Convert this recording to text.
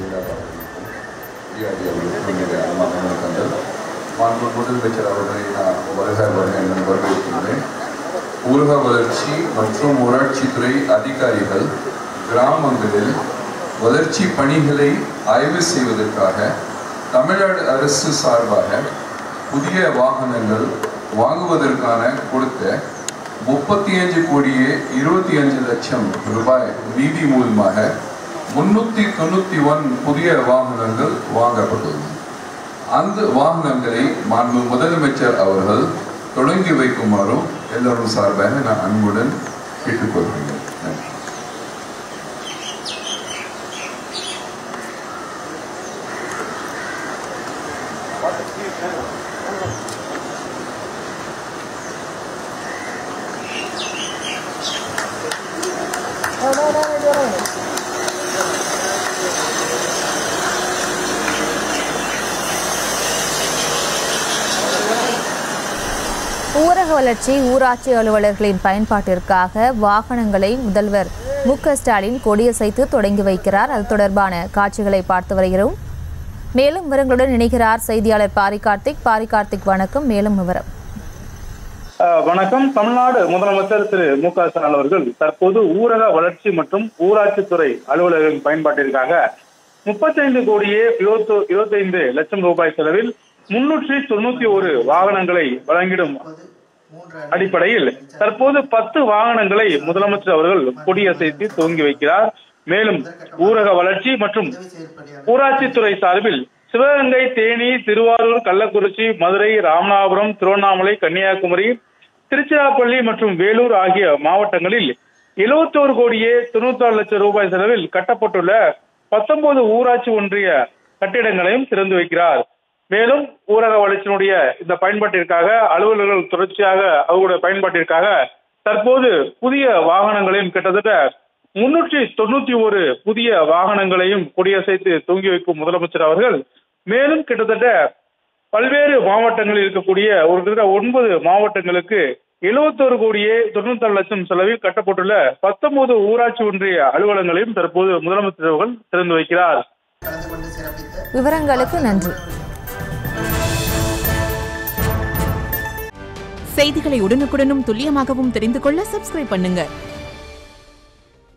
ஜெயலலிதா அவர்களுக்கும் டிஆர்டி அவர்களுக்கும் என்னுடைய அன்பான வணக்கங்கள் மாண்பு முதலமைச்சர் அவர்களை நான் வருக வருக என்று வரவேற்கின்றேன் ஊரக வளர்ச்சி மற்றும் ஊராட்சித்துறை அதிகாரிகள் கிராமங்களில் வளர்ச்சி பணிகளை ஆய்வு செய்வதற்காக தமிழ்நாடு அரசு சார்பாக புதிய வாகனங்கள் வாங்குவதற்கான கொடுத்த முப்பத்தி அஞ்சு கோடியே இருபத்தி அஞ்சு லட்சம் ரூபாய் நிதி மூலமாக முன்னூத்தி தொண்ணூத்தி ஒன் புதிய வாகனங்கள் வாங்கப்பட்டுள்ளது அந்த வாகனங்களை மாண்பு முதலமைச்சர் அவர்கள் தொடங்கி வைக்குமாறும் எல்லோரும் சார்பாக நான் அன்புடன் கேட்டுக்கொள்கிறேன் நன்றி ஊரக வளர்ச்சி ஊராட்சி அலுவலர்களின் பயன்பாட்டிற்காக வாகனங்களை முதல்வர் மு க ஸ்டாலின் கொடியசைத்து தொடங்கி வைக்கிறார் அது தொடர்பான காட்சிகளை பார்த்து வருகிறோம் மேலும் விவரங்களுடன் இணைகிறார் செய்தியாளர் பாரி கார்த்திக் பாரி கார்த்திக் வணக்கம் மேலும் விவரம் அஹ் வணக்கம் தமிழ்நாடு முதலமைச்சர் திரு மு க ஸ்டாலின் அவர்கள் தற்போது ஊரக வளர்ச்சி மற்றும் ஊராட்சித்துறை அலுவலர்களின் பயன்பாட்டிற்காக முப்பத்தைந்து கோடியே இருபத்தி இருபத்தைந்து லட்சம் ரூபாய் செலவில் முன்னூற்றி தொண்ணூத்தி ஒரு வாகனங்களை வழங்கிடும் அடிப்படையில் தற்போது பத்து வாகனங்களை முதலமைச்சர் அவர்கள் கொடியசைத்து துவங்கி வைக்கிறார் மேலும் ஊரக வளர்ச்சி மற்றும் ஊராட்சித்துறை சார்பில் சிவகங்கை தேனி திருவாரூர் கள்ளக்குறிச்சி மதுரை ராமநாதபுரம் திருவண்ணாமலை கன்னியாகுமரி திருச்சிராப்பள்ளி மற்றும் வேலூர் ஆகிய மாவட்டங்களில் எழுபத்தோரு கோடியே தொண்ணூத்தாறு லட்சம் ரூபாய் செலவில் கட்டப்பட்டுள்ள பத்தொன்பது ஊராட்சி ஒன்றிய கட்டிடங்களையும் திறந்து வைக்கிறார் மேலும் ஊரக வளர்ச்சியினுடைய இந்த பயன்பாட்டிற்காக அலுவலர்கள் தொடர்ச்சியாக அவர்களுடைய பயன்பாட்டிற்காக தற்போது புதிய வாகனங்களையும் கிட்டத்தட்ட முன்னூற்றி தொண்ணூத்தி ஒரு புதிய வாகனங்களையும் கொடியசைத்து தூங்கி வைக்கும் முதலமைச்சர் அவர்கள் மேலும் கிட்டத்தட்ட பல்வேறு மாவட்டங்களில் இருக்கக்கூடிய ஒரு கிட்ட ஒன்பது மாவட்டங்களுக்கு எழுபத்தோரு கோடியே தொண்ணூத்தாறு லட்சம் செலவில் கட்டப்பட்டுள்ள பத்தொன்பது ஊராட்சி ஒன்றிய அலுவலகங்களையும் தற்போது முதலமைச்சர் அவர்கள் திறந்து வைக்கிறார் விவரங்களுக்கு நன்றி செய்திகளை உடனுக்குடனும் துல்லியமாகவும் தெரிந்து கொள்ள சப்ஸ்கிரைப் பண்ணுங்க